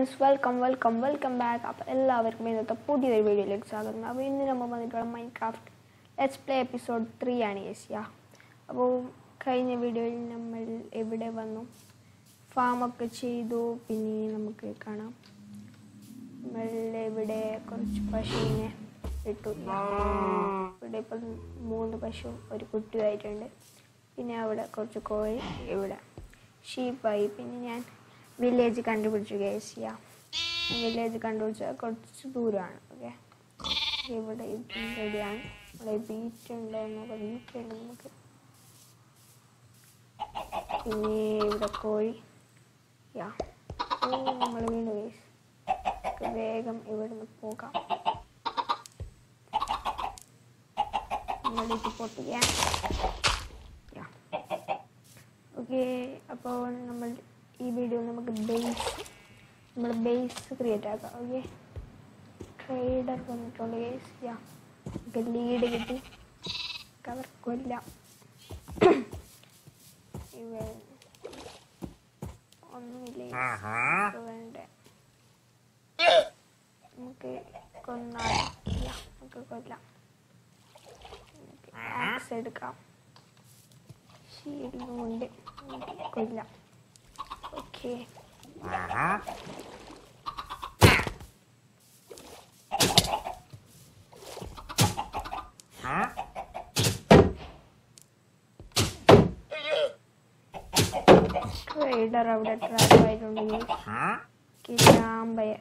Friends welcome welcome welcome back അപ്പോൾ എല്ലാവർക്കും ഇന്നത്തെ പുതിയൊരു വീഡിയോയിലേക്ക് സ്വാഗതം അപ്പോൾ ഇന്ന് നമ്മൾ വന്നിട്ടുള്ള Minecraft let's play episode three ആണ് യേശിയ അപ്പോൾ കഴിഞ്ഞ വീഡിയോയിൽ നമ്മൾ എവിടെ വന്നു ഫാമൊക്കെ ചെയ്തു പിന്നെ നമുക്ക് കാണാം നമ്മൾ ഇവിടെ കുറച്ച് പശുവിനെ ഇട്ടു ഇവിടെ ഇപ്പം മൂന്ന് പശു ഒരു കുട്ടിയായിട്ടുണ്ട് പിന്നെ അവിടെ കുറച്ച് കോഴി ഇവിടെ ഷീപ്പായി പിന്നെ ഞാൻ വില്ലേജ് കണ്ടുപിടിച്ചു ഗേസ് ചെയ്യാം വില്ലേജ് കണ്ടുപിടിച്ച കുറച്ച് ദൂരമാണ് ഓക്കെ ഇവിടെ ഇപ്പം റെഡിയാണ് ഇവിടെ ബീച്ച് ഉണ്ടോ നോക്കാം ബീച്ച് ഉണ്ട് നമുക്ക് പിന്നെ ഇവിടെ കോഴി യാ ഓ നമ്മൾ വീണ്ടും ഗേസ് വേഗം ഇവിടുന്ന് പോകാം നമ്മളിത് പൊട്ടിക്കാൻ യാ ഓക്കെ അപ്പോൾ നമ്മൾ ഈ വീഡിയോ നമുക്ക് ബേസ് നമ്മൾ ബേസ് ക്രിയേറ്റ് ആക്കാം ഓക്കെ ട്രേഡർ വന്നിട്ടുണ്ട് ബേസ് യാ നമുക്ക് ലീഡ് കിട്ടി കവർ കൊല്ലാം ഇവ ഒന്നുമില്ല നമുക്ക് വേണ്ടേ നമുക്ക് കൊന്നാൽ യാ നമുക്ക് കൊല്ലാം നമുക്ക് ആക്സ് എടുക്കാം ഷീൽഡും കൊണ്ട് നമുക്ക് കൊല്ലാം ഓക്കെ ട്രേഡർ അവിടെ ട്രാപ്പ് ആയിട്ടുണ്ടെങ്കിൽ കിരാമ്പയ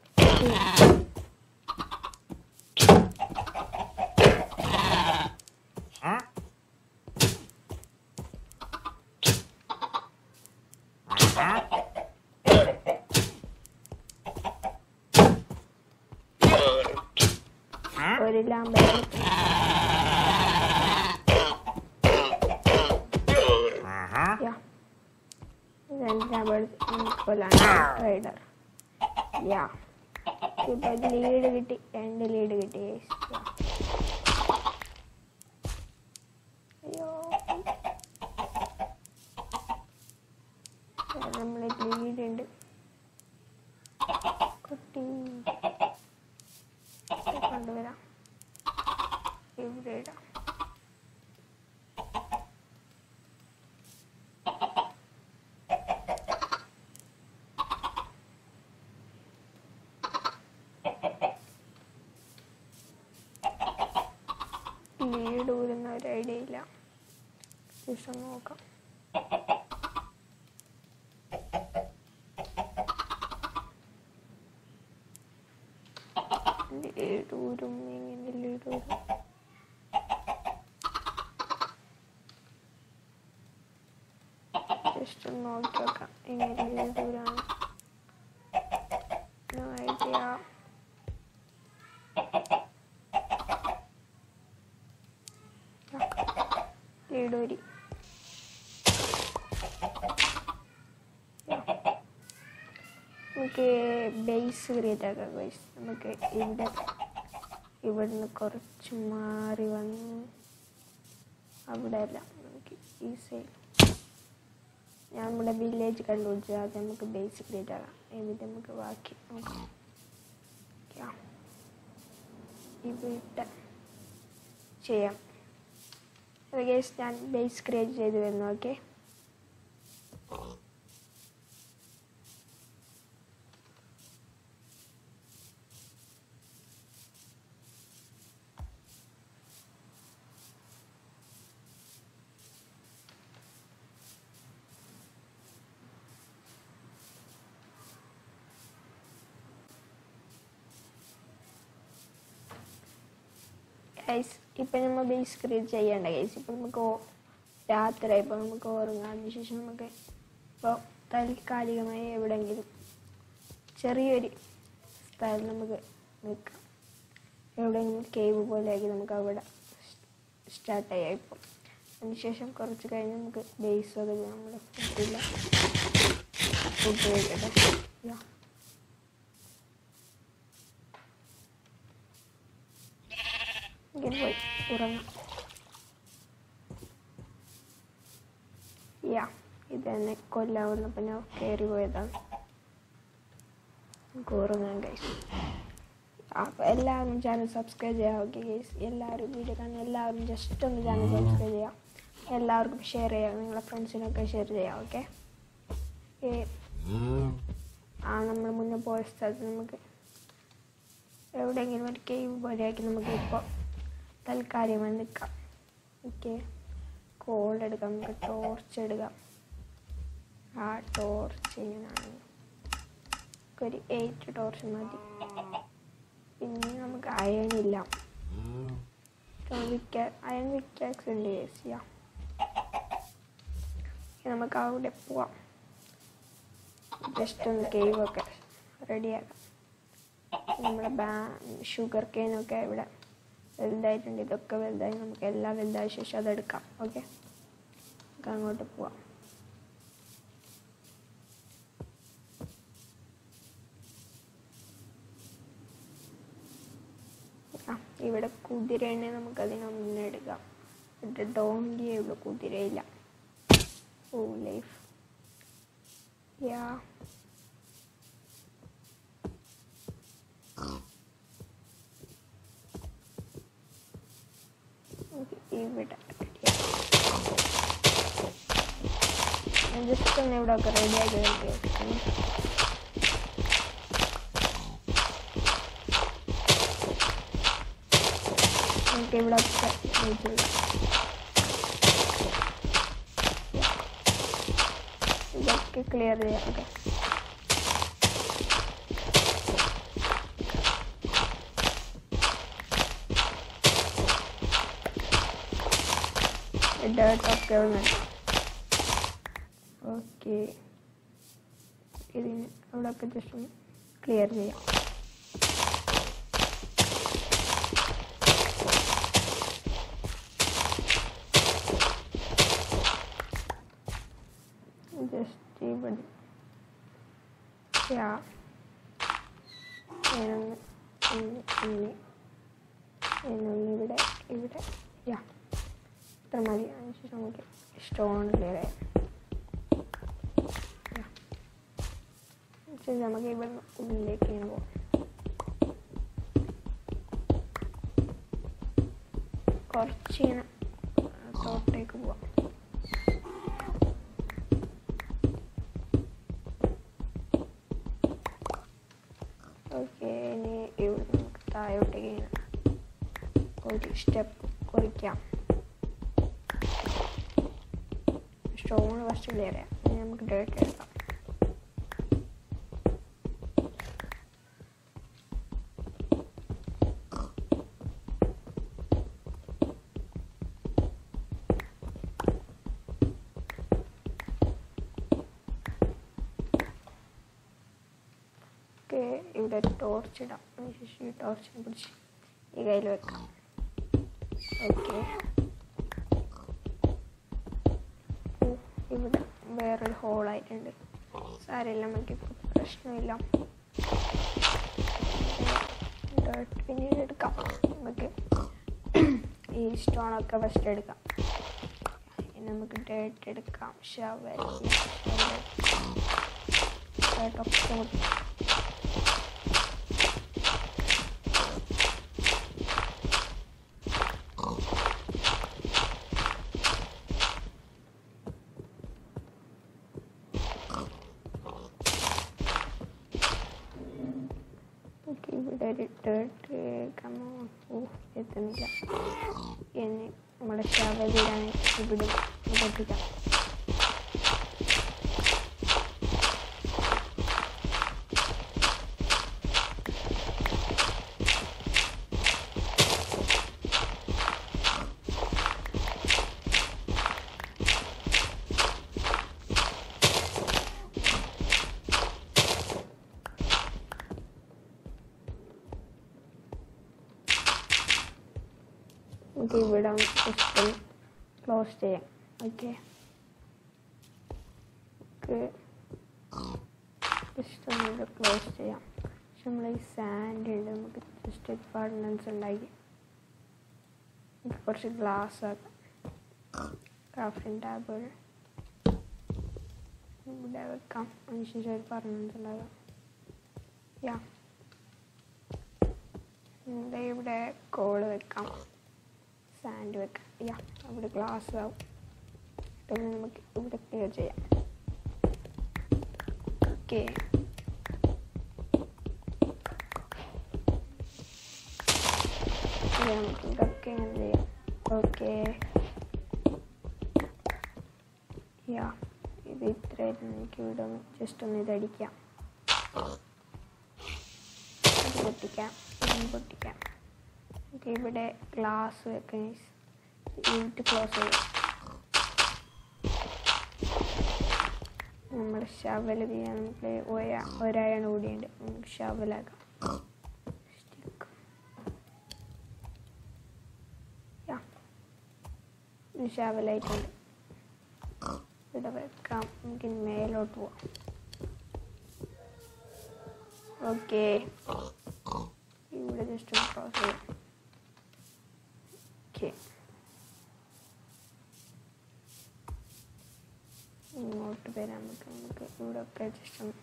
ഒരു ലാമ്പയ യാ രണ്ട് ലാമ്പയ കൊല്ലാണ് ട്രേഡർ യാ ഇപ്പൊ ലീഡ് കിട്ടി രണ്ട് ലീഡ് കിട്ടി guys. യാ. അയ്യോ നമ്മളെ ലീഡ് ഉണ്ട് കുട്ടി കൊണ്ടുവരാം ഇവിടെ ഇടാം ലീഡ് ഊരുന്ന ഒരു ഐഡിയ ഇല്ല ദിവസം നോക്കാം ലീഡ് ഊരും എങ്ങനെ ലീഡ് ഊരും ജസ്റ്റ് ഒന്ന് നോക്കി നോക്കാം എങ്ങനെ ലീഡ് ഊരാണ് നോ ഐഡിയ ലീഡൂരി നമുക്ക് ബേസ് ക്രിയേറ്റ് ആക്കാം ബേസ് നമുക്ക് ഇവിടെ ഇവിടുന്ന് കുറച്ച് മാറി വന്ന് അവിടെ അല്ല നമുക്ക് ഈ സൈഡ് ഞാൻ നമ്മുടെ വില്ലേജ് കണ്ടുപിടിച്ചത് അത് നമുക്ക് ബേസ് ക്രിയേറ്റ് ആക്കാം എന്നിട്ട് നമുക്ക് ബാക്കി നോക്കാം യാ. ഇവിടെ ചെയ്യാം ഗേസ് ഞാൻ ബേസ് ക്രിയേറ്റ് ചെയ്ത് വരുന്നു ഓക്കെ ഗൈസ് ഇപ്പം നമ്മൾ ബേസ് ക്രിയേറ്റ് ചെയ്യേണ്ട ഗൈസ് ഇപ്പം നമുക്ക് ഓ- രാത്രി ഇപ്പോൾ നമുക്ക് ഉറങ്ങാം അതിനുശേഷം നമുക്ക് ഇപ്പോൾ താൽക്കാലികമായി എവിടെയെങ്കിലും ചെറിയൊരു സ്ഥലം നമുക്ക് നിൽക്കാം എവിടെയെങ്കിലും കേവ് പോലെയാക്കി നമുക്ക് അവിടെ സ്റ്റാർട്ട് ചെയ്യാം ഇപ്പം അതിനുശേഷം കുറച്ച് കഴിഞ്ഞ് നമുക്ക് ബേസ് ഒക്കെ നമ്മുടെ ഫുഡില്ല ഫുഡ് കഴിക്കട്ടെ യാ ഇങ്ങനെ പോയി ഉറങ്ങാം യാ ഇത് തന്നെ കൊല്ലാൻ വന്നപ്പോൾ ഞാൻ കയറി പോയതാണ് നമുക്ക് ഉറങ്ങാം ഗൈസ് അപ്പോൾ എല്ലാവരും ചാനൽ സബ്സ്ക്രൈബ് ചെയ്യാം ഓക്കെ ഗൈസ് എല്ലാവരും വീഡിയോ കാണുന്ന എല്ലാവരും ജസ്റ്റ് ഒന്ന് ചാനൽ സബ്സ്ക്രൈബ് ചെയ്യാം എല്ലാവർക്കും ഷെയർ ചെയ്യാം നിങ്ങളെ ഫ്രണ്ട്സിനൊക്കെ ഷെയർ ചെയ്യാം ഓക്കെ ആ നമ്മൾ മുന്നേ പോയ സ്ഥലത്ത് നമുക്ക് എവിടെയെങ്കിലും ഒരു കേവ് പോലെയാക്കി നമുക്ക് ഇപ്പോൾ തൽക്കാലമായി നിൽക്കാം ഓക്കെ കോൾ എടുക്കാം നമുക്ക് ടോർച്ച് എടുക്കാം ആ ടോർച്ച് ഇങ്ങനെയാണ് ഒരു എയ്റ്റ് ടോർച്ച് മതി പിന്നെ നമുക്ക് അയൺ ഇല്ല അയൺ വിക്കാക്സ് ഉണ്ട് യൂസ് ചെയ്യാം നമുക്ക് അവിടെ പോവാം ജസ്റ്റ് ഒന്ന് കേവ് ഒക്കെ റെഡിയാക്കാം നമ്മുടെ ബാ ഷുഗർ കെയിനൊക്കെ ഇവിടെ വലുതായിട്ടുണ്ട് ഇതൊക്കെ വലുതായി നമുക്ക് എല്ലാം വലുതായ ശേഷം അതെടുക്കാം ഓക്കെ നമുക്ക് അങ്ങോട്ട് പോവാം ആ ഇവിടെ കുതിരയാണ് നമുക്ക് അതിനൊന്നും എടുക്കാം ഇവിടെ ഡോങ്കിയേ ഉള്ളൂ കുതിരയില്ല ഓ ലൈഫ് യാ ഇവിടെ ജസ്റ്റ് ഒന്ന് ഇവിടെ ഒക്കെ റെഡി ആക്കി വെക്കാം നമുക്ക് ഇവിടെ ഒക്കെ വെച്ചിടാം ഇതൊക്കെ ക്ലിയർ ചെയ്യാം ഓക്കെ ഡേർട്ടൊക്കെ വന്നിട്ട് ഓക്കെ ഇതിന് അവിടെ ഒക്കെ ജസ്റ്റ് ഒന്ന് ക്ലിയർ ചെയ്യാം ജസ്റ്റ് ഇവിടെ യാ ഞാനൊന്ന് ഒന്ന് ഇങ്ങനെ ഞാനൊന്ന് ഇവിടെ ഇവിടെ യാ ഇത്ര മതി അതിനുശേഷം നമുക്ക് സ്റ്റോൺ ക്ലിയർ ചെയ്യാം ശരി നമുക്ക് ഇവിടെ ഉള്ളിലേക്ക് ഇങ്ങനെ പോകാം കുറച്ചിങ്ങനെ തോട്ടേക്ക് പോവാം ഓക്കെ ഇനി ഇവിടെ നമുക്ക് താഴോട്ടേക്ക് ഇങ്ങനെ ഒരു സ്റ്റെപ്പ് കുറിക്കാം സ്റ്റോൺ ഫസ്റ്റ് ക്ലിയർ ചെയ്യാം ഇനി നമുക്ക് ഡേറ്റ് എടുക്കാം ഓക്കെ ഇവിടെ ഒരു ടോർച്ച് ഇടാം അതിനുശേഷം ഈ ടോർച്ചിനെ പിടിച്ച് ഈ കയ്യിൽ വെക്കാം ഓക്കെ ഇവിടെ വേറൊരു ഹോളായിട്ടുണ്ട് സാരമില്ല നമുക്കിപ്പോൾ പ്രശ്നമില്ല ഡേർട്ട് പിന്നീട് എടുക്കാം നമുക്ക് ഈ സ്റ്റോണൊക്കെ ഫസ്റ്റ് എടുക്കാം ഇനി നമുക്ക് ഡേർട്ട് എടുക്കാം ഷവൽ ഡേർട്ടൊക്കെ കൊടുക്കാം ഓക്കെ ഇവിടെ ഒരു ഡേർട്ട് കമോ ഓ എത്തുന്നില്ല ഇനി നമ്മുടെ ശവലിടാൻ ഇവിടെ പൊട്ടിക്കാം നമുക്ക് ഇവിടെ ജസ്റ്റ് ക്ലോസ് ചെയ്യാം ഓക്കെ ജസ്റ്റ് ഒന്ന് ഇവിടെ ക്ലോസ് ചെയ്യാം പക്ഷെ നമ്മൾ ഈ സാൻഡ് ഉണ്ട് നമുക്ക് ജസ്റ്റ് അപ്പാർട്ട്മെൻറ്റ്സ് ഉണ്ടാക്കി നമുക്ക് കുറച്ച് ഗ്ലാസ് ആക്കാം ക്രാഫ്റ്റിംഗ് ടാബുകൾ ഇവിടെ വെക്കാം അതിനുശേഷം ഒരു അപ്പാർട്ട്മെൻറ്റ്സ് ഉണ്ടാകാം യാ ദേ ഇവിടെ കോള് വെക്കാം സാൻഡ് വെക്കാം യാ അവിടെ ഗ്ലാസ് ആവും പിന്നെ നമുക്ക് ഇവിടെ ക്ലിയർ ചെയ്യാം ഓക്കെ നമുക്ക് ഇതൊക്കെ ഇങ്ങനെ ചെയ്യാം ഓക്കെ യാ ഇത് ഇത്രയായിരുന്നു എനിക്ക് ഇവിടെ ഒന്ന് ജസ്റ്റ് ഒന്ന് ഇതടിക്കാം ഇത് പൊട്ടിക്കാം ഇതും പൊട്ടിക്കാം നമുക്ക് ഇവിടെ ഗ്ലാസ് വെക്കാം യൂണിറ്റ് ക്ലോസ് ചെയ്യാം നമ്മൾ ഷവൽ ചെയ്യാൻ നമുക്ക് ഒരാ ഒരായാണ് കൂടിയുണ്ട് നമുക്ക് ഷവലാക്കാം സ്റ്റിക്ക് യാ ഇത് ഷവലായിട്ടുണ്ട് ഇവിടെ വെക്കാം നമുക്ക് ഇനി മേലോട്ട് പോവാം ഓക്കെ ഇവിടെ ജസ്റ്റ് ഒന്ന് ക്രോസ് ചെയ്യാം ഓക്കെ ഇങ്ങോട്ട് വരാം നമുക്ക് നമുക്ക് ഇവിടെ ഒക്കെ ജസ്റ്റ് ഒന്ന്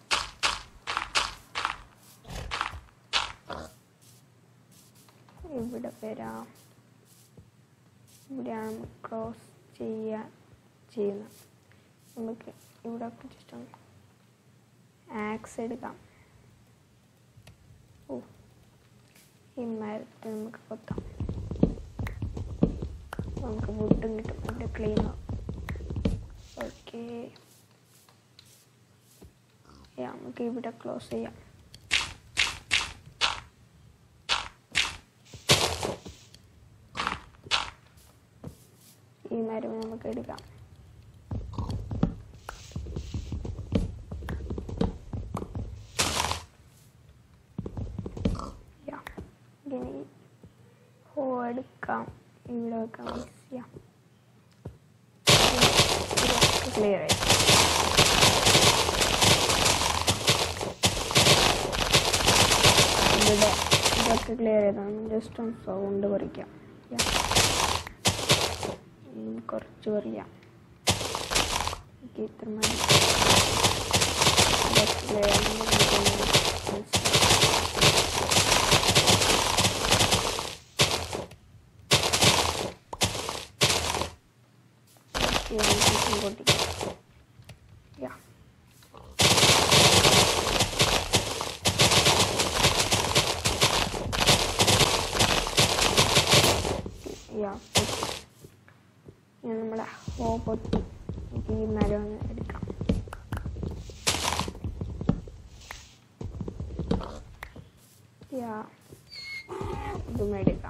ഇവിടെ വരാം ഇവിടെയാണ് നമുക്ക് ക്രോസ് ചെയ്യാൻ ചെയ്യുന്നത് നമുക്ക് ഇവിടെ ഒക്കെ ജസ്റ്റ് ഒന്ന് ആക്സ് എടുക്കാം ഓ ഈ മരത്തിൽ നമുക്ക് കൊത്താം നമുക്ക് വുഡും കിട്ടും വുഡ് ക്ലീൻ ആവും ഓക്കെ നമുക്ക് ഇവിടെ ക്ലോസ് ചെയ്യാം ഈ മരം നമുക്ക് എടുക്കാം യാ ഇനി ഹോ എടുക്കാം ഇവിടെ വെക്കാം ചെയ്യാം ക്ലിയർ ആയി ഇവിടെ ഇതൊക്കെ ക്ലിയർ ചെയ്താണ് ജസ്റ്റ് ഒന്ന് സൗണ്ട് കുറയ്ക്കാം യാ. ഇനി കുറച്ച് കുറയ്ക്കാം എനിക്ക് ഇത്ര മതി ഇതൊക്കെ clear ആണെന്ന് എനിക്കൊന്ന് മനസ്സിലായി. Okay, നമുക്ക് പൊട്ടിക്കാം യാ യാ പൊട്ടി ഇനി നമ്മളെ ഹോ പൊട്ടി നമുക്ക് ഈ മരം ഒന്ന് എടുക്കാം യാ ഇതും എടുക്കാം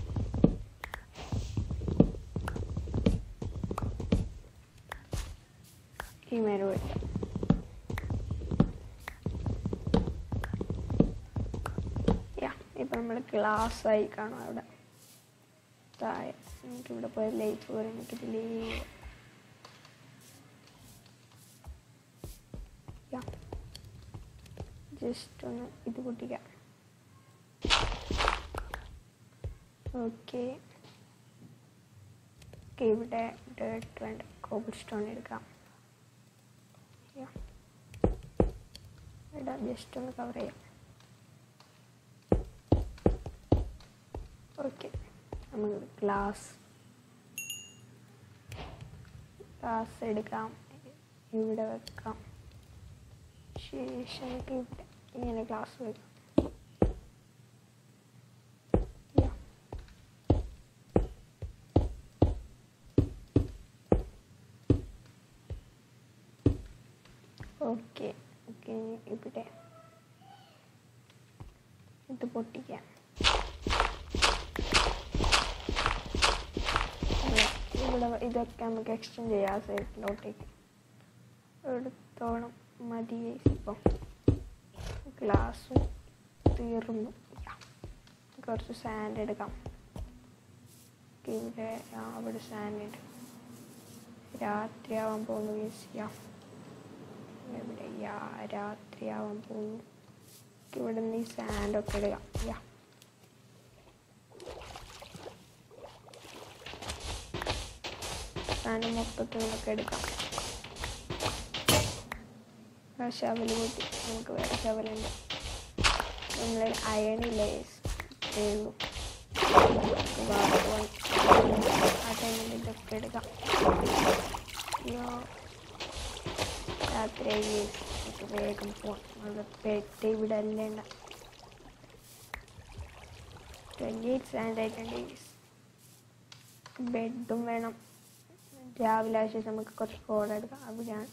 ഈ മരം എടുക്കാം യാ ഇപ്പം നമ്മൾ ഗ്ലാസ് ആയി കാണും അവിടെ താഴെ നമുക്ക് ഇവിടെ പോയി ലൈറ്റ് പോലെ എനിക്ക് ഇതിലേ യാ ജസ്റ്റ് ഒന്ന് ഇത് പൊട്ടിക്കാം ഓക്കെ ഇവിടെ ഡേർട്ട് വേണ്ട കോബിൾ സ്റ്റോൺ എടുക്കാം യാ ഇവിടെ ജസ്റ്റ് ഒന്ന് കവർ ചെയ്യാം ഓക്കെ നമുക്ക് ഗ്ലാസ് ഗ്ലാസ് എടുക്കാം ഇവിടെ വെക്കാം ശേഷം നമുക്ക് ഇവിടെ ഇങ്ങനെ ഗ്ലാസ് വെക്കാം Yeah. ഓക്കെ ഓക്കെ ഇവിടെ ഇത് പൊട്ടിക്കാം ഇവിടെ ഇവിടെ ഇതൊക്കെ നമുക്ക് എക്സ്റ്റെൻഡ് ചെയ്യാം സൈഡിലോട്ടേക്ക് എടുത്തോണം മതി ഇപ്പം ഗ്ലാസ്സും തീർന്നു Yeah. കുറച്ച് സാൻഡ് എടുക്കാം ഇവിടെ ആ, അവിടെ സാൻഡ് ഉണ്ട് രാത്രിയാവാൻ പോകുന്നു യൂസ് ചെയ്യാം ഇവിടെ യാ രാത്രിയാവാൻ പോകുന്നു ഇവിടെ നിന്ന് ഈ സാൻഡൊക്കെ എടുക്കാം യാ സാൻഡ് മൊത്തത്തിൽ നമുക്ക് എടുക്കാം ആ ശവല് കൂട്ടി നമുക്ക് വേറെ ശവലുണ്ട് നമ്മൾ അയണില്ലേ ഉള്ളൂ ആ ടൈമിൽ ഇതൊക്കെ എടുക്കാം അയ്യോ രാത്രിയായി നമുക്ക് വേഗം പോവാം നമ്മുടെ പെട്ട് ഇവിടെ അല്ലേണ്ട ട്വൻറ്റി എയ്റ്റ് സ്റ്റാൻഡ് ആയിട്ടുണ്ട് ബെഡും വേണം രാവിലെ ആവശ്യം നമുക്ക് കുറച്ച് കോഡ് എടുക്കാം അവിടെയാണ്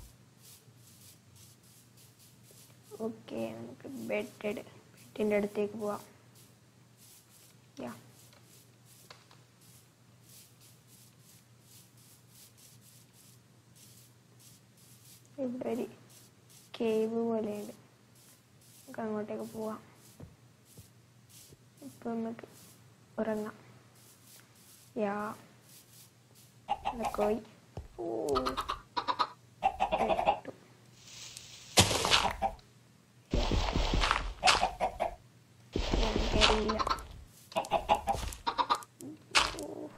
ഓക്കെ നമുക്ക് ബെഡ് ബെഡിൻ്റെ അടുത്തേക്ക് പോവാം യാ ഇവിടെ ഒരു കേവ് പോലെയുണ്ട് നമുക്ക് അങ്ങോട്ടേക്ക് പോവാം ഇപ്പം നമുക്ക് ഉറങ്ങാം യാ കോയി ഓ ഏറ്റു. ഞാൻ കയറിയില്ല ഓ.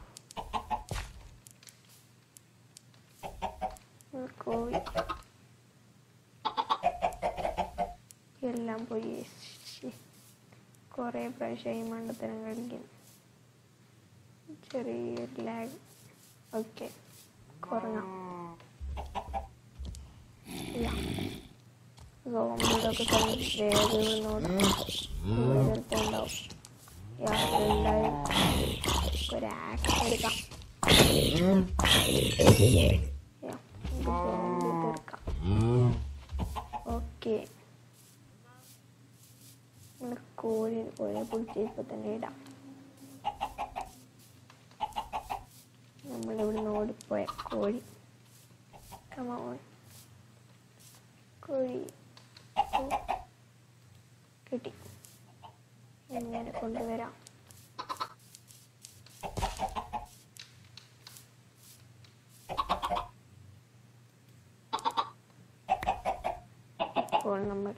ഒരു കോഴി എല്ലാം പോയി ശ്ശി. കുറേ പ്രാവശ്യം ഈ മണ്ടത്തരം കളിക്കുന്നു ചെറിയൊരു ലാഗ് ഓക്കെ കുറങ്ങാം സോമ്പിലൊക്കെ വേഗം എതിർപ്പുണ്ടാവും എന്തായാലും ഒരു ആക്ട് എടുക്കാം യാ, ഇത് zombie തീർക്കാം ഓക്കെ നമ്മുടെ കോഴി കോഴിയെ പിടിച്ച് ഇപ്പൊ തന്നെ ഇടാം നമ്മളിവിടുന്ന് ഓടിപ്പോയ കോഴി കമോൺ കോഴി ഓ, കിട്ടി ഇങ്ങനെ കൊണ്ടുവരാം ഇപ്പോൾ നമ്മൾ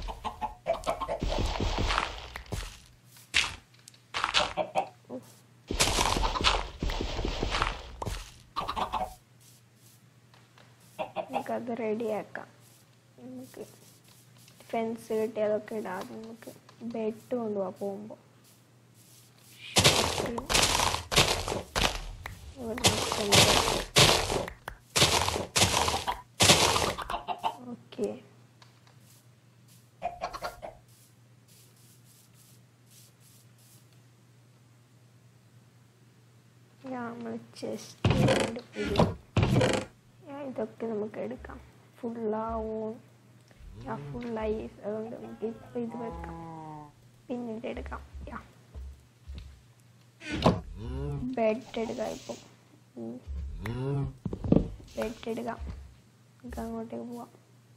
നമുക്കത് റെഡിയാക്കാം നമുക്ക് ഫെൻസ് കിട്ടി അതൊക്കെ ഇടാതെ നമുക്ക് ബെഡ് കൊണ്ടുപോകാം പോകുമ്പോൾ ഓക്കെ നമ്മൾ ചെസ്റ്റ് ഇതൊക്കെ നമുക്ക് എടുക്കാം ഫുള്ളാവും യാ ഫുള്ളായി അതുകൊണ്ട് നമുക്ക് ഇപ്പം ഇത് വെക്കാം പിന്നീട് എടുക്കാം യാ ബെഡ് എടുക്കാം ഇപ്പം ബെഡ് എടുക്കാം നമുക്ക് അങ്ങോട്ടേക്ക് പോവാം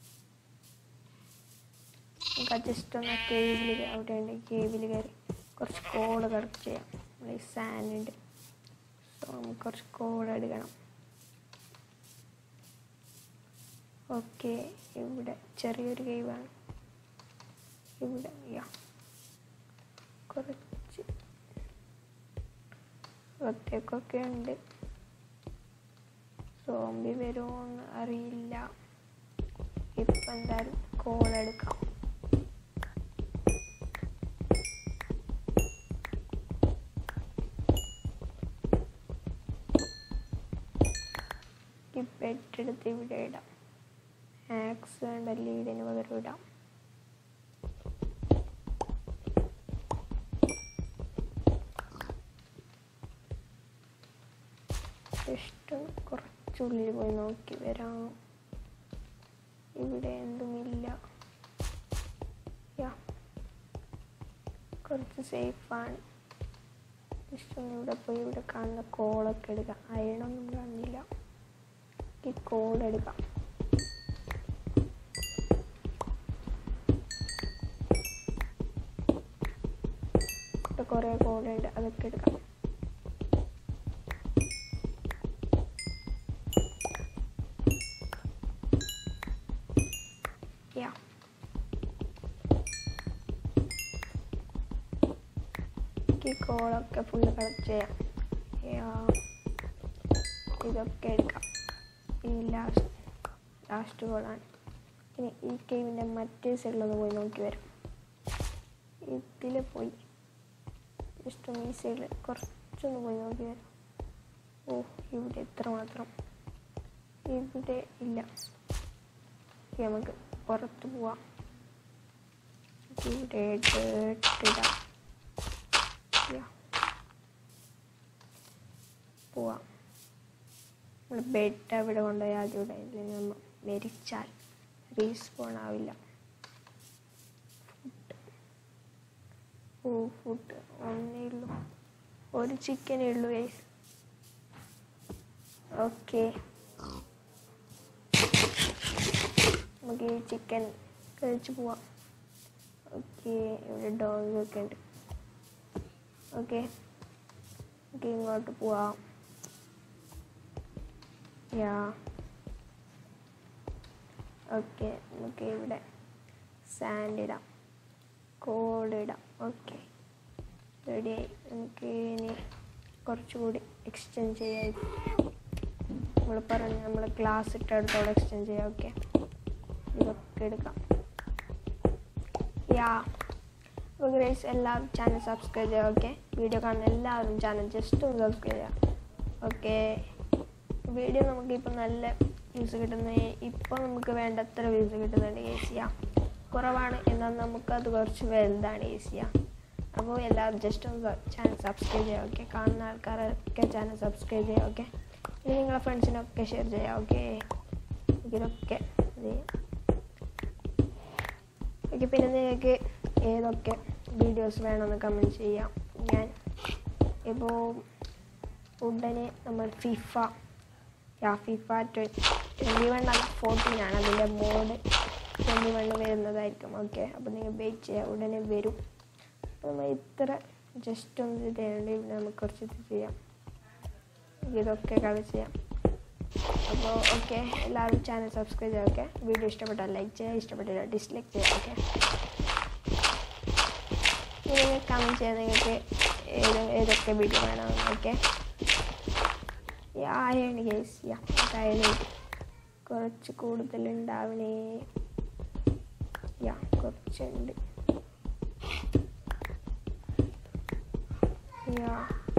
നമുക്ക് ജസ്റ്റ് ഒന്ന് കേവിൽ അവിടെ ഉണ്ട് കേവിൽ കയറി കുറച്ച് കോഡ് കളക്ട് ചെയ്യാം നമ്മൾ ഈ സാൻഡ് സോ നമുക്ക് കുറച്ച് കോഡ് എടുക്കണം ഓക്കെ ഇവിടെ ചെറിയൊരു കേവാണ് ഇവിടെ യാ കുറച്ച് ഒറ്റക്കൊക്കെ ഉണ്ട് സോംബി വരുമോ എന്ന് അറിയില്ല ഇപ്പം എന്തായാലും കോൾ എടുക്കാം ഇപ്പം ഏറ്റെടുത്ത് ഇവിടെ ഇടാം ആക്സ് വേണ്ട ലീഡിന് പകരം ഇടാം ജസ്റ്റ് കുറച്ചുള്ളിൽ പോയി നോക്കി വരാം ഇവിടെ എന്തുമില്ല യാ കുറച്ച് സേഫാണ് ജസ്റ്റ് ഒന്ന് ഇവിടെ പോയി ഇവിടെ കാണുന്ന കോളൊക്കെ എടുക്കാം അയണൊന്നും കാണുന്നില്ല ഈ കോൾ എടുക്കാം ഇവിടെ കുറേ കോളുണ്ട് അതൊക്കെ എടുക്കാം യാ ഈ കോളൊക്കെ ഫുള്ള് കളക്ട് ചെയ്യാം യാ ഇതൊക്കെ എടുക്കാം ഈ ലാസ്റ്റ് ലാസ്റ്റ് കോളാണ് ഇനി ഈ കേവിൻ്റെ മറ്റേ സൈഡിലൊന്ന് പോയി നോക്കി വരാം ഇതിൽ പോയി ജസ്റ്റ് ഒന്ന് ഈ സൈഡിൽ കുറച്ചൊന്ന് പോയി നോക്കി വരാം ഓ ഇവിടെ എത്ര മാത്രം ഇവിടെ ഇല്ല ഓക്കേ, നമുക്ക് പുറത്ത് പോവാം ഇവിടെ dirt ഇടാം Yeah. പോവാം നമ്മൾ ബെഡ് അവിടെ കൊണ്ടുപോയി ആദ്യം ഇവിടെ ഇല്ലെങ്കിൽ നമ്മൾ മരിച്ചാൽ റീസ്പോൺ ആവില്ല ഫുഡ് ഓ ഫുഡ് ഒന്നേ ഉള്ളൂ ഒരു ചിക്കനേ ഉള്ളൂ ഗൈസ് ഓക്കെ നമുക്ക് ഈ ചിക്കൻ കഴിച്ച് പോവാം ഓക്കെ ഇവിടെ ഡോഗ് ഒക്കെ ഉണ്ട് ഓക്കെ ഓക്കെ ഇങ്ങോട്ട് പോവാം യാ ഓക്കെ നമുക്ക് ഇവിടെ സാൻഡ് ഇടാം കോഡ് ഇടാം ഓക്കെ റെഡിയായി നമുക്ക് ഇനി കുറച്ചുകൂടി എക്സ്റ്റെൻഡ് ചെയ്യാം നമ്മൾ പറഞ്ഞു നമ്മൾ ക്ലാസ് ഇട്ടടുത്തോളം എക്സ്റ്റെൻഡ് ചെയ്യാം ഓക്കെ ഇതൊക്കെ എടുക്കാം യാ അപ്പോൾ ഗ്രേസ് എല്ലാവരും ചാനൽ സബ്സ്ക്രൈബ് ചെയ്യുക ഓക്കെ വീഡിയോ കാണുന്ന എല്ലാവരും ചാനൽ ജസ്റ്റ് ഒന്ന് സബ്സ്ക്രൈബ് ചെയ്യുക ഓക്കെ വീഡിയോ നമുക്കിപ്പോൾ നല്ല വ്യൂസ് കിട്ടുന്ന ഇപ്പോൾ നമുക്ക് വേണ്ടത്ര വ്യൂസ് കിട്ടുന്നുണ്ട് ഏസിയ കുറവാണ് എന്നാൽ നമുക്കത് കുറച്ച് വലുതാണ് ഏസിയ അപ്പോൾ എല്ലാവരും ജസ്റ്റ് ഒന്ന് ചാനൽ സബ്സ്ക്രൈബ് ചെയ്യുക ഓക്കെ കാണുന്ന ആൾക്കാരൊക്കെ ചാനൽ സബ്സ്ക്രൈബ് ചെയ്യുക ഓക്കെ ഇനി നിങ്ങളെ ഫ്രണ്ട്സിനൊക്കെ ഷെയർ ചെയ്യുക ഓക്കെ ഇതിലൊക്കെ ഇത് ചെയ്യാം ഓക്കെ പിന്നെ നിങ്ങൾക്ക് ഏതൊക്കെ വീഡിയോസ് വേണമെന്ന് കമൻറ്റ് ചെയ്യാം ഞാൻ ഇപ്പോൾ ഉടനെ നമ്മൾ FIFA yeah FIFA twenty one അല്ല ഫോർട്ടീൻ ആണ് അതിൻ്റെ മോഡ് ട്വൻറ്റി വണ്ണ് വരുന്നതായിരിക്കും ഓക്കെ അപ്പോൾ നിങ്ങൾ വെയിറ്റ് ചെയ്യുക ഉടനെ വരും അപ്പോൾ നമ്മൾ ഇത്ര ജസ്റ്റ് ഒന്ന് ഇത് ചെയ്യേണ്ടി പിന്നെ നമുക്ക് കുറച്ച് ഇത് ചെയ്യാം ഇതൊക്കെ കളി ചെയ്യാം അപ്പോൾ ഓക്കെ എല്ലാവരും ചാനൽ സബ്സ്ക്രൈബ് ചെയ്യുക ഓക്കെ വീഡിയോ ഇഷ്ടപ്പെട്ടാൽ ലൈക്ക് ചെയ്യുക ഇഷ്ടപ്പെട്ടില്ല ഡിസ്ലൈക്ക് ചെയ്യുക ഓക്കെ നിങ്ങൾ കമൻറ്റ് ചെയ്യാൻ നിങ്ങൾക്ക് ഏത് ഏതൊക്കെ വീഡിയോ വേണമെന്ന് okay iron case yeah iron കുറച്ച് കൂടുതലുണ്ടാവണേ യാ കുറച്ചുണ്ട് യാ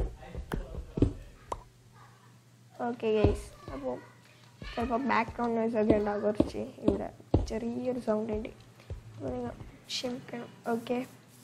ഓക്കെ ഗൈസ് അപ്പോൾ ചിലപ്പോൾ ബാക്ക്ഗ്രൗണ്ട് നോയ്സ് ഒക്കെ ഉണ്ടാവും കുറച്ച് ഇവിടെ ചെറിയൊരു സൗണ്ട് ഉണ്ട് അപ്പോൾ നിങ്ങൾ ക്ഷമിക്കണം ഓക്കെ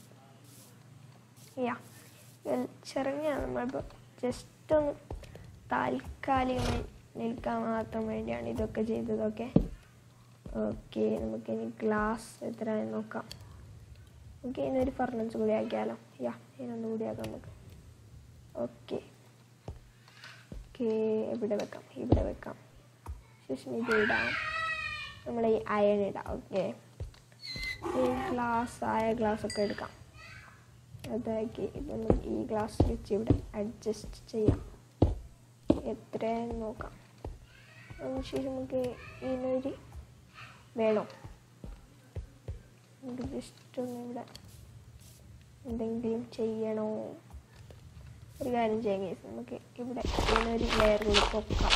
യാ ചെറിയ നമ്മളിപ്പോൾ ജസ്റ്റ് ഒന്ന് താൽക്കാലികമായി നിൽക്കാൻ മാത്രം വേണ്ടിയാണ് ഇതൊക്കെ ചെയ്തതൊക്കെ ഓക്കെ നമുക്കിനി ഗ്ലാസ് എത്രയാണെന്ന് നോക്കാം ഓക്കെ ഇനൊരു ഫർണിച്ചർ കൂടി ആക്കിയാലോ യാ ഇതിനൊന്നും കൂടി ആക്കാം നമുക്ക് ഓക്കെ ഓക്കെ എവിടെ വെക്കാം ഇവിടെ വെക്കാം ശേഷം ഇത് ഇടാം നമ്മൾ ഈ അയൺ ഇടാം ഓക്കെ ഈ ഗ്ലാസ് ആയ ഗ്ലാസ് ഒക്കെ എടുക്കാം അതാക്കി ഇപ്പം നമുക്ക് ഈ ഗ്ലാസ് വെച്ച് ഇവിടെ അഡ്ജസ്റ്റ് ചെയ്യാം എത്രയെന്ന് നോക്കാം അതിനുശേഷം നമുക്ക് ഇതിനൊരു വേണോ നമുക്ക് ജസ്റ്റ് ഒന്ന് ഇവിടെ എന്തെങ്കിലും ചെയ്യണോ ഒരു കാര്യം ചെയ്യാം കേസ് നമുക്ക് ഇവിടെ ഇതിനൊരു ലെയർ കൂടി പൊക്കാം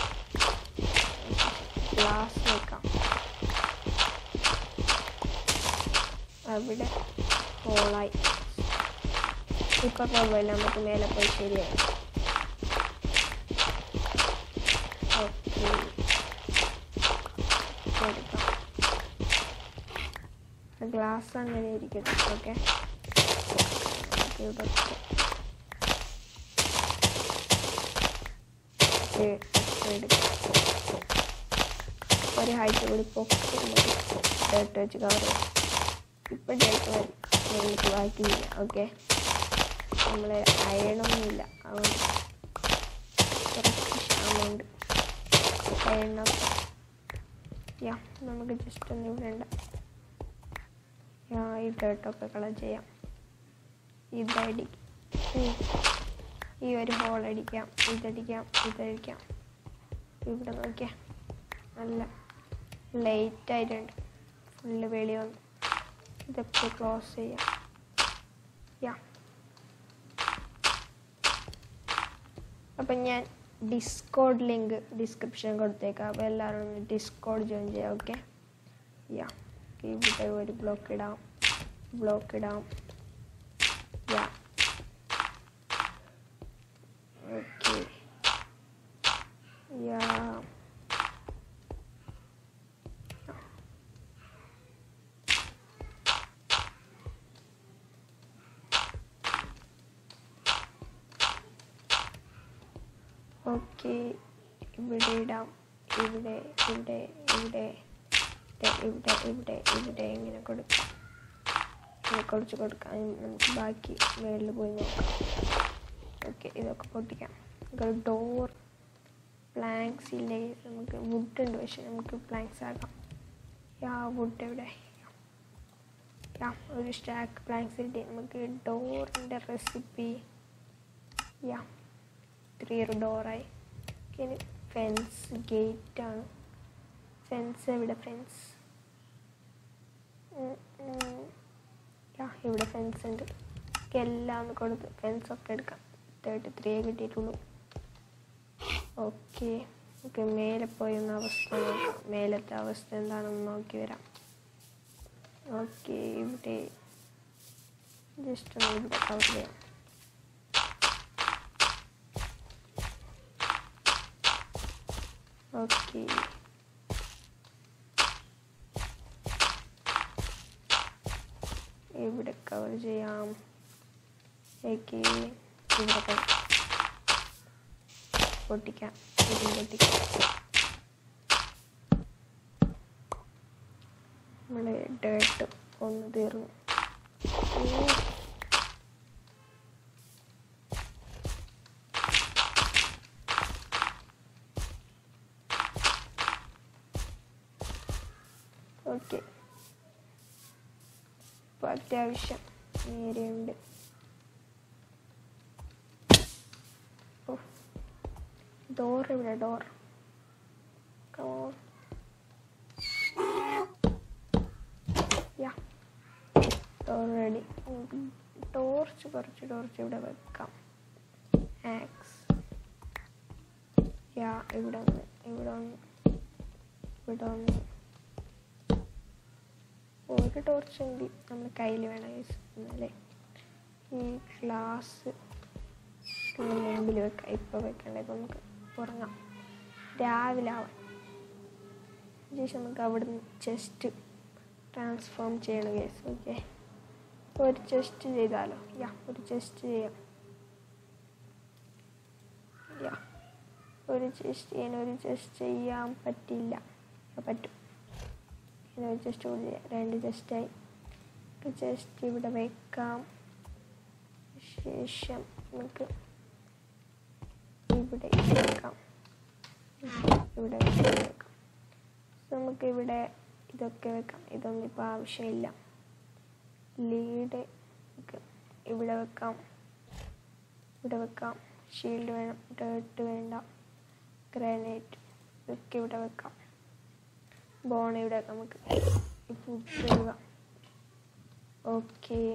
ഗ്ലാസ് വെക്കാം അവിടെ ഹോളായി ഇപ്പൊ കുഴപ്പമില്ല നമുക്ക് മേലെ പോയി ശരിയായി ഓക്കെ എടുക്കാം ഗ്ലാസ് അങ്ങനെ ഇരിക്കട്ടെ ഓക്കെ ഇവിടെ എടുക്കാം ഒരു ഹൈറ്റ് കൂടി പൊക്കി ഡേർട്ട് വെച്ച് കവർ ചെയ്യാം ഇപ്പം ഡേർട്ട് നമുക്ക് ബാക്കിയില്ല ഓക്കെ നമ്മൾ അയണമൊന്നുമില്ല അതുകൊണ്ട് കുറച്ച് ക്ഷാമമുണ്ട് അയണൊക്കെ യാ നമുക്ക് ജസ്റ്റ് ഒന്ന് ഇവിടെ ഉണ്ട് യാ ഈ ഡേർട്ടൊക്കെ കളർ ചെയ്യാം ഇതടി ഈ ഒരു ബോൾ അടിക്കാം ഇതടിക്കാം ഇതടിക്കാം ഇവിടെ നോക്കിയാൽ നല്ല ലൈറ്റ് ആയിട്ടുണ്ട് ഫുള്ള് വെളി വന്നു ഇതൊക്കെ ക്ലോസ് ചെയ്യാം യാ അപ്പം ഞാൻ ഡിസ്കോഡ് ലിങ്ക് ഡിസ്ക്രിപ്ഷൻ കൊടുത്തേക്കാം അപ്പോൾ എല്ലാവരും ഒന്ന് ഡിസ്കോഡ് ജോയിൻ ചെയ്യാം ഓക്കെ യാ ഇവിടെ ഒരു ബ്ലോക്ക് ഇടാം ബ്ലോക്ക് ഇടാം യാ ഓക്കെ യാ ഓക്കെ ഇവിടെ ഇടാം ഇവിടെ ഇവിടെ ഇവിടെ ഇവിടെ ഇവിടെ ഇവിടെ ഇവിടെ ഇങ്ങനെ കൊടുക്കാം ഇങ്ങനെ കുറച്ച് കൊടുക്കാം ഇനി നമുക്ക് ബാക്കി മേളിൽ പോയി നോക്കാം ഓക്കെ ഇതൊക്കെ പൊട്ടിക്കാം നമുക്ക് ഡോർ പ്ലാങ്ക്സ് ഇല്ലേ നമുക്ക് വുഡ് ഉണ്ട് പക്ഷെ നമുക്ക് പ്ലാങ്ക്സ് ആക്കാം യാ വുഡ് എവിടെ യാ ഒരു സ്റ്റാക്ക് പ്ലാങ്ക്സ് കിട്ടി നമുക്ക് ഡോറിൻ്റെ റെസിപ്പി യാ ചെറിയൊരു ഡോറായി ഇനി ഫെൻസ് ഗേറ്റാണ് ഫെൻസ് എവിടെ ഫെൻസ് യാ ഇവിടെ ഫെൻസ് ഉണ്ട് ഒക്കെ എല്ലാം ഒന്ന് കൊടുത്ത് ഫെൻസ് ഒക്കെ എടുക്കാം തേർട്ടി ത്രീ കിട്ടിയിട്ടുള്ളൂ ഓക്കെ ഓക്കെ മേലെ പോയി ഒന്ന് അവസ്ഥ നോക്കാം മേലത്തെ അവസ്ഥ എന്താണെന്ന് നോക്കി വരാം ഓക്കെ ഇവിടെ ജസ്റ്റ് ഒന്ന് ഇവിടെ കവർ ചെയ്യാം ഓക്കെ ഇവിടെ കവർ ചെയ്യാം ഓക്കെ ഇവിടെ ക- പൊട്ടിക്കാം ഇതും പൊട്ടിക്കാം നമ്മളെ ഡേട്ട് ഒന്ന് തീർന്നു ഉം. ഓക്കെ ഇപ്പോൾ അത്യാവശ്യം നേരെയുണ്ട് ഓ ഡോർ ഇവിടെ door come on yeah door ready torch കുറച്ച് ടോർച്ച് ഇവിടെ വെക്കാം ആക്സ് യാ ഇവിടെ ഒന്ന് ഇവിടെ ഒന്ന് ഇവിടെ ഒന്ന് ഒരു ടോർച്ച് ഉണ്ട് നമ്മുടെ കയ്യിൽ വേണം യൂസ് അല്ലേ ഈ ഗ്ലാസ് മുമ്പിൽ വെക്കാം ഇപ്പോൾ വെക്കണ്ട ഇപ്പം നമുക്ക് ഉറങ്ങാം രാവിലെ ആവാം ശേഷം നമുക്ക് അവിടുന്ന് ചെസ്റ്റ് ട്രാൻസ്ഫോം ചെയ്യണം കേസ് ഓക്കെ ഒരു ചെസ്റ്റ് ചെയ്താലോ യാ ഒരു ചെസ്റ്റ് ചെയ്യാം യാ ഒരു ചെസ്റ്റ് ചെയ്യാൻ ഒരു ചെസ്റ്റ് ചെയ്യാൻ പറ്റില്ല ആ, പറ്റും ഇങ്ങനെ ഒരു ചെസ്റ്റ് കൂടി ചെയ്യാം രണ്ട് ചെസ്റ്റായി ചെസ്റ്റ് ഇവിടെ വെക്കാം ശേഷം നമുക്ക് ഇവിടെ ഇത് വെക്കാം ഇവിടെ ഇത് വെക്കാം So, നമുക്ക് ഇവിടെ ഇതൊക്കെ വെക്കാം ഇതൊന്നും ഇപ്പോൾ ആവശ്യമില്ല ലീഡ് നമുക്ക് ഇവിടെ വെക്കാം ഇവിടെ വെക്കാം ഷീൽഡ് വേണം ഡേർട്ട് വേണ്ട ഗ്രാനൈറ്റ് ഇതൊക്കെ ഇവിടെ വെക്കാം ബോൺ ഇവിടെ വെക്കാം നമുക്ക് ഫുഡ് ഇടുക ഓക്കെ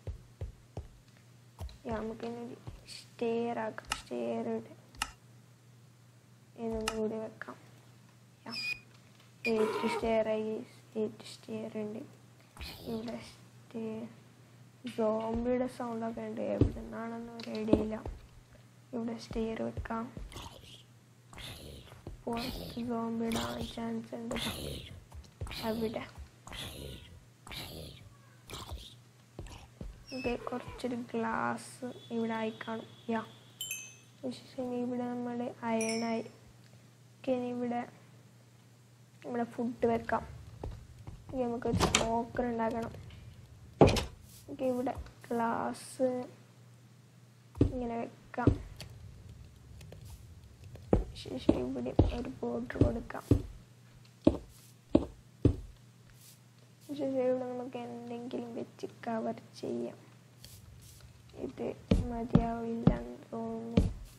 നമുക്ക് ഇനി സ്റ്റെയർ ആക്കാം സ്റ്റെയർ ഇവിടെ ഇതൊന്നും കൂടി വെക്കാം എയ്റ്റ് സ്റ്റെയർ ആയി എയ്റ്റ് സ്റ്റെയർ ഉണ്ട് ഇവിടെ സ്റ്റെയർ സോംബിയുടെ സൗണ്ടൊക്കെ ഉണ്ട് എവിടെ നിന്നാണെന്ന് ഒരു ഐഡിയ ഇല്ല ഇവിടെ സ്റ്റെയർ വെക്കാം പുറത്ത് സോംബി ഇടാൻ ചാൻസ് ഉണ്ട് അവിടെ ഓക്കെ കുറച്ചൊരു ഗ്ലാസ് ഇവിടെ ആയി കാണും യാ ശേഷം ഇവിടെ നമ്മൾ അയണായി ഓക്കെ ഇനി ഇവിടെ നമ്മുടെ ഫുഡ് വെക്കാം ഇനി നമുക്കൊരു സ്മോക്കർ ഉണ്ടാക്കണം ഓക്കെ ഇവിടെ ഗ്ലാസ് ഇങ്ങനെ വെക്കാം ശേഷം ഇവിടെ ഒരു ബോർഡർ കൊടുക്കാം ശേഷം ഇവിടെ നമുക്ക് എന്തെങ്കിലും വെച്ച് കവർ ചെയ്യാം ഇത് മതിയാവില്ലെന്ന് തോന്നുന്നു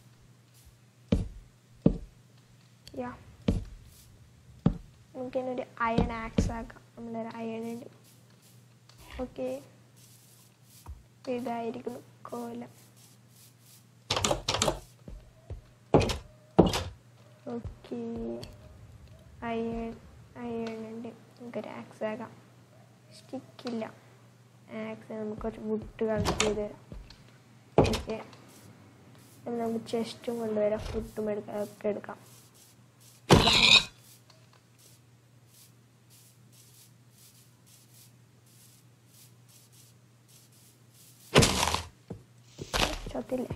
യാ നമുക്കിനൊരു അയൺ ആക്സ് ആക്കാം നമ്മളൊരു അയൺ ഉണ്ട് ഓക്കെ ഇതായിരിക്കുന്നു കോലം ഓക്കെ അയൺ അയൺ ഉണ്ട് നമുക്കൊരു ആക്സ് ആക്കാം സ്റ്റിക്കില്ല ആക്സ് നമുക്കൊരു വുഡ് കളക്ട് ചെയ്ത് തരാം ഓക്കെ നമുക്ക് ചെസ്റ്റും കൊണ്ടുവരാം ഫുഡും എടുക്കാം ഒക്കെ എടുക്കാം ചത്തില്ലേ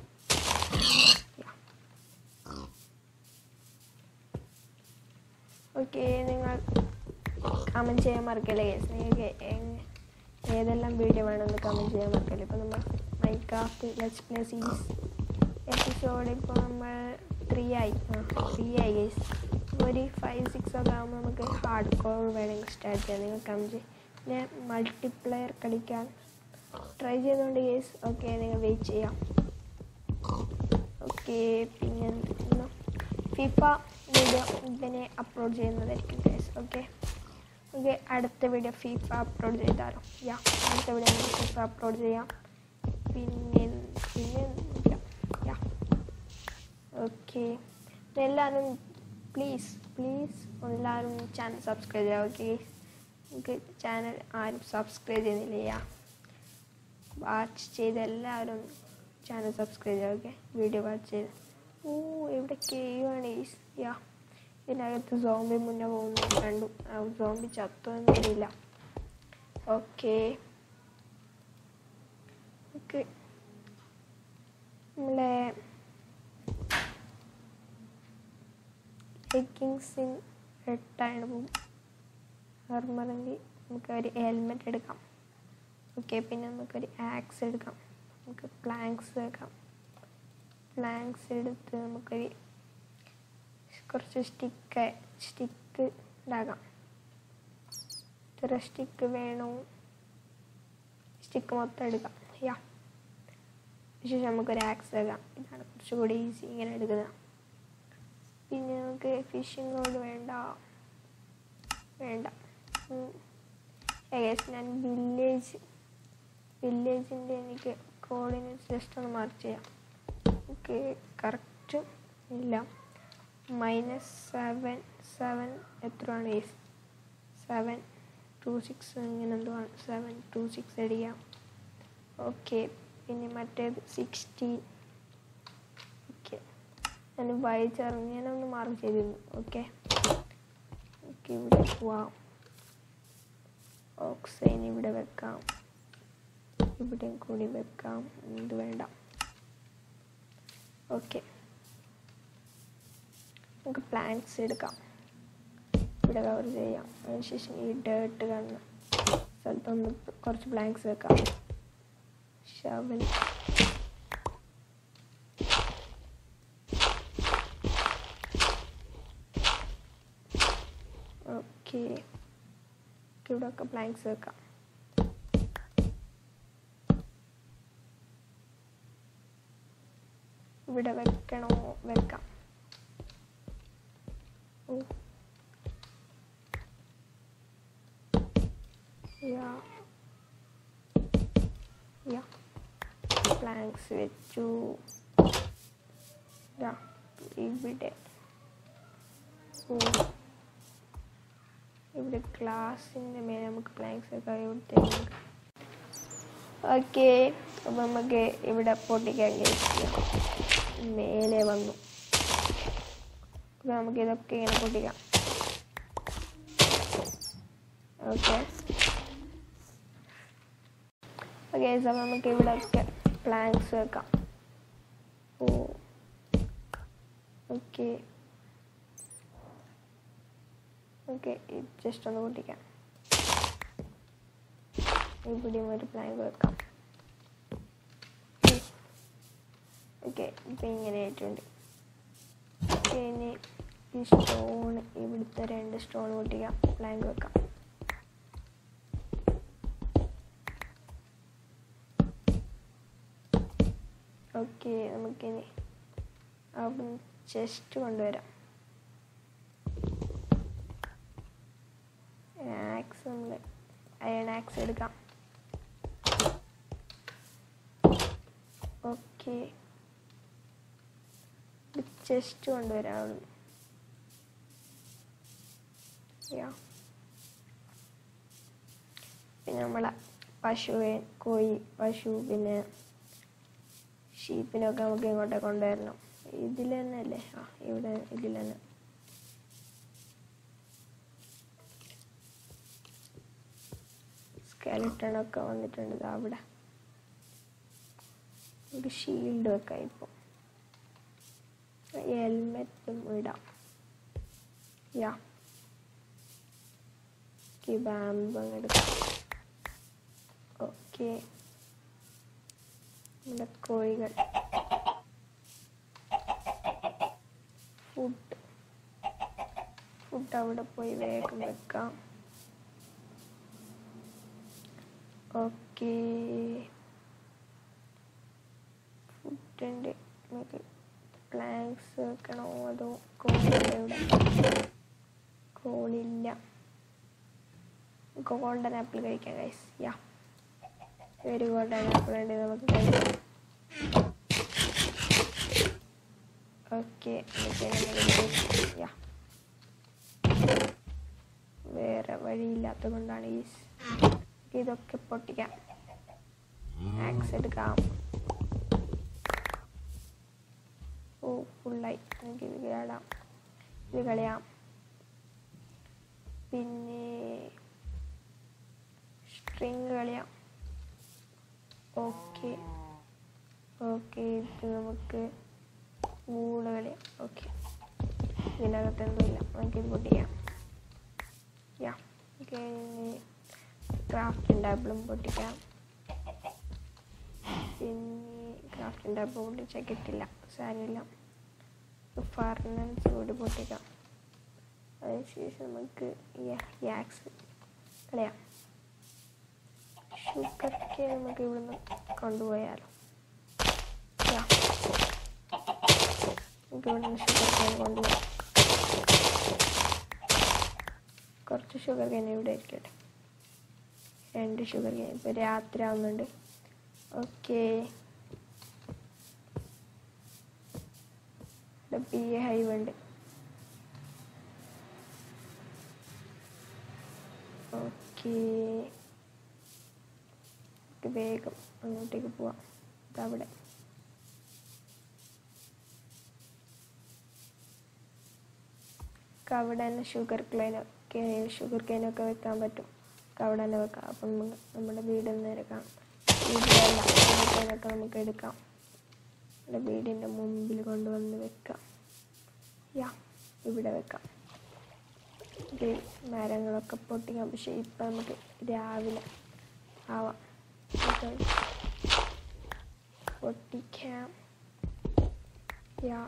ഓക്കെ നിങ്ങൾ കമൻറ്റ് ചെയ്യാൻ മറക്കല്ലേ guys. നിങ്ങൾക്ക് എങ്- ഏതെല്ലാം വീഡിയോ വേണമെന്ന് കമൻറ്റ് ചെയ്യാൻ മറക്കല്ലേ ഇപ്പോൾ നമ്മൾ Minecraft let's play series episode ഇപ്പോൾ നമ്മൾ ത്രീ ആയി ആ ത്രീ ആയി ഗൈസ് ഒരു ഫൈവ് സിക്സ് ഒക്കെ ആകുമ്പോൾ നമുക്ക് ഹാർഡ് കോർ വേണമെങ്കിൽ സ്റ്റാർട്ട് ചെയ്യാം നിങ്ങൾ കമൻറ്റ് ചെയ്യും പിന്നെ മൾട്ടിപ്ലെയർ കളിക്കാൻ ട്രൈ ചെയ്തുകൊണ്ട് ഗൈസ് ഓക്കെ നിങ്ങൾ വെയിറ്റ് ചെയ്യാം ഓക്കെ പിന്നെ ഫിഫ വീഡിയോ ഇതിനെ അപ്ലോഡ് ചെയ്യുന്നതായിരിക്കും ഗൈസ് ഓക്കെ ഓക്കെ അടുത്ത വീഡിയോ ഫിഫ അപ്ലോഡ് ചെയ്താലോ യാ അടുത്ത വീഡിയോ നമുക്ക് ഫിഫ അപ്ലോഡ് ചെയ്യാം പിന്നെ പിന്നെ യാ ഓക്കെ എല്ലാവരും പ്ലീസ് പ്ലീസ് എല്ലാവരും ചാനൽ സബ്സ്ക്രൈബ് ചെയ്യുക ഓക്കെ നമുക്ക് ചാനൽ ആരും സബ്സ്ക്രൈബ് ചെയ്യുന്നില്ല യാ വാച്ച് ചെയ്ത് എല്ലാവരും ചാനൽ സബ്സ്ക്രൈബ് ചെയ്യുക ഓക്കെ വീഡിയോ വാച്ച് ചെയ്ത് ഓ ഇവിടെ കേവാണ് യാ ഇതിനകത്ത് സോംബി മുന്നേ പോകുന്നു കണ്ടു ആ സോംബി ചത്തോ എന്നറിയില്ല ഓക്കെ ഓക്കെ നമ്മളെ ലെഗിങ്സിൻ എട്ടാണ് പോകും ആർമറെങ്കിൽ നമുക്കൊരു ഹെൽമെറ്റ് എടുക്കാം ഓക്കെ പിന്നെ നമുക്കൊരു ആക്സ് എടുക്കാം നമുക്ക് പ്ലാങ്ക്സ് വെക്കാം പ്ലാങ്ക്സ് എടുത്ത് നമുക്കൊരു കുറച്ച് സ്റ്റിക്ക് സ്റ്റിക്ക് ഉണ്ടാക്കാം ഇത്ര സ്റ്റിക്ക് വേണോ സ്റ്റിക്ക് മൊത്തം എടുക്കാം യാ ശേഷം നമുക്കൊരു ആക്സ് എടുക്കാം ഇതാണ് കുറച്ചുകൂടി ഈസി ഇങ്ങനെ എടുക്കുന്നത് പിന്നെ നമുക്ക് ഫിഷിംഗ് റോഡ് വേണ്ട വേണ്ട ഏകദേശം ഞാൻ വില്ലേജ് വില്ലേജിൻ്റെ എനിക്ക് കോർഡിനേറ്റ്സ് ജസ്റ്റ് ഒന്ന് മാർക്ക് ചെയ്യാം ഓക്കെ കറക്റ്റ് ഇല്ല മൈനസ് സെവൻ സെവൻ എത്രയാണ് ഈ സെവൻ ടു സിക്സ് ഇങ്ങനെ എന്തോ ആണ് സെവൻ ടു സിക്സ് അടിക്കാം ഓക്കെ പിന്നെ മറ്റേത് സിക്സ്റ്റീൻ ഓക്കെ ഞാൻ വായിച്ചറിഞ്ഞ് ഞാനൊന്ന് മാർക്ക് ചെയ്തിരുന്നു ഓക്കെ ഓക്കെ ഇവിടെ പോവാം ഓക്സൈൻ ഇവിടെ വെക്കാം ഇവിടെയും കൂടി വെക്കാം ഇത് വേണ്ട ഓക്കെ നമുക്ക് പ്ലാന്റ്സ് എടുക്കാം ഇവിടെ കവർ ചെയ്യാം അതിനുശേഷം ഈ ഡേർട്ട് കാണുന്ന സ്ഥലത്തൊന്ന് കുറച്ച് പ്ലാങ്ക്സ് വെക്കാം ഷവൽ ഓക്കെ ഇവിടെ ഒക്കെ പ്ലാങ്ക്സ് വെക്കാം ഇവിടെ വെക്കണോ വെക്കാം ഓ യാ യാ പ്ലാങ്ക്സ് വെച്ചു യാ ഇവിടെ ഓ ഇവിടെ ഗ്ലാസിൻ്റെ മേലെ നമുക്ക് പ്ലാങ്ക്സ് ഒക്കെ ഇവിടുത്തെ ഓക്കെ അപ്പം നമുക്ക് ഇവിടെ പൊട്ടിക്കാൻ കഴിയാം മേലെ വന്നു അപ്പം നമുക്ക് ഇതൊക്കെ ഇങ്ങനെ പൊട്ടിക്കാം ഓക്കെ ഓക്കെ അപ്പം നമുക്ക് ഇവിടെ ഒക്കെ പ്ലാങ്ക്സ് വെക്കാം ഓ ഓക്കെ ഓക്കെ ജസ്റ്റ് ഒന്ന് പൊട്ടിക്കാം ഇവിടെയും ഒരു പ്ലാങ്ക് വെക്കാം ഓക്കെ ഇപ്പം ഇങ്ങനെ ആയിട്ടുണ്ട് ഓക്കെ ഇനി ഈ സ്റ്റോൺ ഇവിടുത്തെ രണ്ട് സ്റ്റോൺ പൊട്ടിക്കാം പ്ലാങ്ക് വെക്കാം ഓക്കെ നമുക്കിനി അവിടെ ചെസ്റ്റ് കൊണ്ടുവരാം ആക്സ് നമ്മൾ അയൺ ആക്സ് എടുക്കാം ഓക്കെ ചെസ്റ്റ് കൊണ്ടുവരാം അവിടുന്ന് യാ പിന്നെ നമ്മളെ പശുവെ കോഴി പശു പിന്നെ ഷീപ്പിനൊക്കെ നമുക്ക് ഇങ്ങോട്ടേ കൊണ്ടുവരണം ഇതിൽ തന്നെ അല്ലേ ആ ഇവിടെ ഇതിൽ തന്നെ സ്കെലട്ടണൊക്കെ വന്നിട്ടുണ്ട് ദാ അവിടെ ഒരു ഷീൽഡ് വെക്കാം ഇപ്പോൾ ഹെൽമെറ്റും ഇടാം യാ ഈ ബാമ്പ് എടുക്കാം ഓക്കെ നമ്മുടെ കോഴികൾ ഫുഡ് ഫുഡ് അവിടെ പോയി വേഗം വെക്കാം ഓക്കെ ഫുഡിൻ്റെ നമുക്ക് പ്ലാങ്ക്സ് വെക്കണോ അതോ കോഴിയുടെ ഇവിടെ കോളില്ല ഗോൾഡൻ ആപ്പിൾ കഴിക്കാം ഗൈസ് യാ ഒരു ഗോൾഡൻ ആപ്പിൾ ഉണ്ട് നമുക്ക് കഴിക്കാം ഓക്കെ യാ വേറെ വഴിയില്ലാത്തത് കൊണ്ടാണ് ഈ സ് ഇതൊക്കെ പൊട്ടിക്കാം ആക്സ് എടുക്കാം ഓ ഫുള്ളായി നമുക്ക് ഇത് കേടാം ഇത് കളയാം പിന്നെ സ്ട്രിങ് കളയാം ഓക്കെ ഓക്കെ ഇത് നമുക്ക് മൂള് കളയാം ഓക്കെ ഇതിനകത്ത് എന്തുമില്ല നമുക്ക് ഇത് പൊട്ടിക്കാം യാ ഓക്കെ ക്രാഫ്റ്റിംഗ് ടേബിളും പൊട്ടിക്കാം പിന്നെ ക്രാഫ്റ്റിംഗ് ടേബിൾ പൊട്ടിച്ചാൽ കിട്ടില്ല സാരമില്ല ഫർണൻസ് കൂടി പൊട്ടിക്കാം അതിനുശേഷം നമുക്ക് ഈ ആക്സ് കളയാം ഷുഗർക്ക് നമുക്ക് ഇവിടുന്ന് കൊണ്ടുപോയാലോ യാ. നമുക്ക് ഇവിടുന്ന് ഷുഗർ കെയിൻ കൊണ്ടുപോകാം കുറച്ച് ഷുഗർ കെയിൻ ഇവിടെ ഇരിക്കട്ടെ രണ്ട് ഷുഗർ കെയിൻ ഇപ്പോൾ രാത്രി ആവുന്നുണ്ട് ഓക്കെ ഇവിടെ ബി ഹൈവ് ഉണ്ട് ഓക്കെ വേഗം അങ്ങോട്ടേക്ക് പോവാം അവിടെ അവിടെ തന്നെ ഷുഗർ ക്ലൈനൊക്കെ ഷുഗർ കെയിനൊക്കെ വെക്കാൻ പറ്റും അവിടെ തന്നെ വെക്കാം അപ്പം നമുക്ക് നമ്മുടെ വീട് നേരെ കാണാം വീട്ടിലല്ല ഷുഗർ കെയിനൊക്കെ നമുക്ക് എടുക്കാം നമ്മുടെ വീടിൻ്റെ മുമ്പിൽ കൊണ്ടുവന്ന് വെക്കാം യാ ഇവിടെ വെക്കാം ഇത് മരങ്ങളൊക്കെ പൊട്ടിക്കാം പക്ഷെ ഇപ്പം നമുക്ക് രാവിലെ ആവാം ഇത് പൊട്ടിക്കാം യാ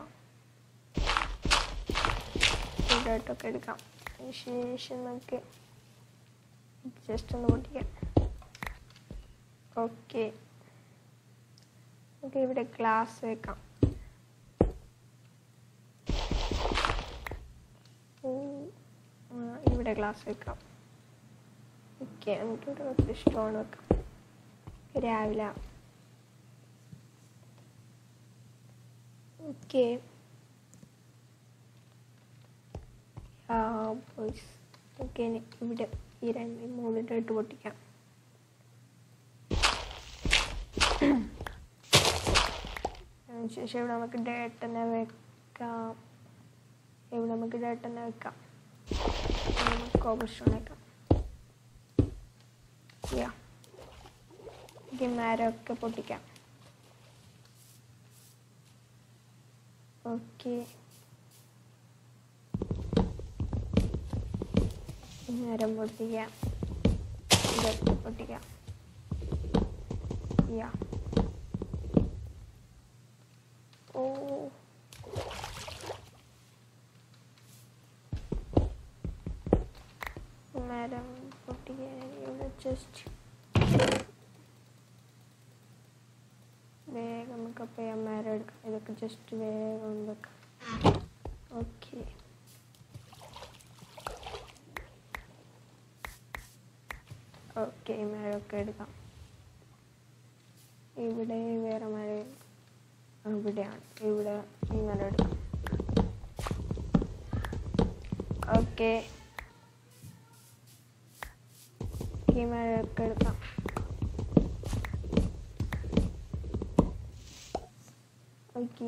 ഇടോട്ടൊക്കെ എടുക്കാം അതിന് ശേഷം നമുക്ക് ജസ്റ്റ് ഒന്ന് പൊട്ടിക്കാം ഓക്കെ നമുക്ക് ഇവിടെ ഗ്ലാസ് വെക്കാം ഉം, ആ, ഇവിടെ ഗ്ലാസ് വെക്കാം ഓക്കെ നമുക്കിവിടെ കുറച്ച് സ്റ്റോൺ വെക്കാം രാവിലെ ഓക്കെ ബോയ്സ് ഓക്കെ ഇവിടെ ഈ രണ്ട് മൂന്നിട്ട് ഇട്ട് പൊട്ടിക്കാം അതിനുശേഷം ഇവിടെ നമുക്ക് ഡേട്ടനെ വെക്കാം ഇവിടെ നമുക്ക് ഡേട്ടനെ വെക്കാം കോബർ സ്റ്റോൺ വെക്കാം യാ ഈ മരമൊക്കെ പൊട്ടിക്കാം ഓക്കെ മരം പൊട്ടിക്കാം ഇതൊക്കെ പൊട്ടിക്കാം യാ ഓ മരം പൊട്ടിക്കാൻ ഇവിടെ ജസ്റ്റ് വേഗം നമുക്ക് അപ്പോൾ ഈ മരം എടുക്കാം ഇതൊക്കെ ജസ്റ്റ് വേഗം വെക്കാം ഓക്കെ ഓക്കെ മരമൊക്കെ എടുക്കാം ഇവിടെ വേറെ മരം ഇവിടെയാണ് ഇവിടെ ഇങ്ങനെ എടുക്കാം ഓക്കെ ഈ മരമൊക്കെ എടുക്കാം ഓക്കെ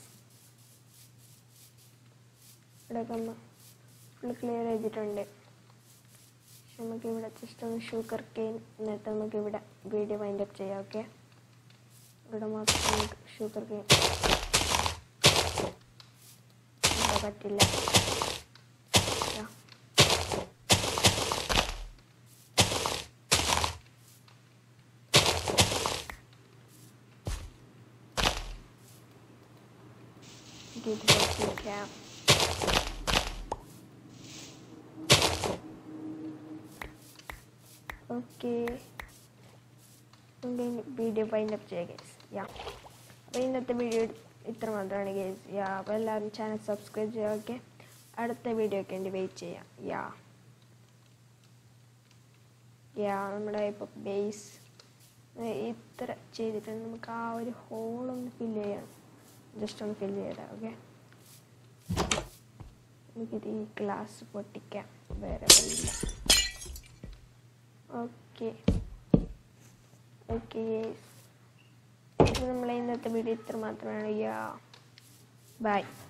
ഇവിടെ നമ്മൾ ഫുൾ ക്ലിയർ ചെയ്തിട്ടുണ്ട് പക്ഷെ നമുക്ക് ഇവിടെ ജസ്റ്റ് ഒന്ന് ഷുഗർ കെയിൻ എന്നിട്ട് നമുക്ക് ഇവിടെ വീഡിയോ വൈൻഡ് അപ്പ് ചെയ്യാം ഓക്കെ ഇവിടെ മാത്രം നമുക്ക് ഷുഗർ കെയിൻ ഇവിടെ പറ്റില്ല ഇതാ. ഇത് കുറച്ച് വെക്കാം ഓക്കെ വീഡിയോ വൈൻഡ് അപ്പ് ചെയ്യാം ഗേസ് യാ അപ്പോൾ ഇന്നത്തെ വീഡിയോ ഇത്ര മാത്രമാണ് ഗേസ് യാ അപ്പോൾ എല്ലാവരും ചാനൽ സബ്സ്ക്രൈബ് ചെയ്യുക ഓക്കെ അടുത്ത വീഡിയോക്ക് വേണ്ടി വെയിറ്റ് ചെയ്യാം യാ യാ നമ്മുടെ ഇപ്പോൾ ബേസ് ഇത്ര ചെയ്തിട്ടുണ്ട് നമുക്ക് ആ ഒരു ഹോളൊന്ന് ഫില്ല് ചെയ്യാം ജസ്റ്റ് ഒന്ന് ഫില്ല് ചെയ്താൽ ഓക്കെ നമുക്കിത് ഈ ഗ്ലാസ് പൊട്ടിക്കാം വേറെ വഴിയില്ല ഓക്കെ ഓക്കെ നമ്മളെ ഇന്നത്തെ വീഡിയോ ഇത്ര മാത്രമാണ് യാ ബൈ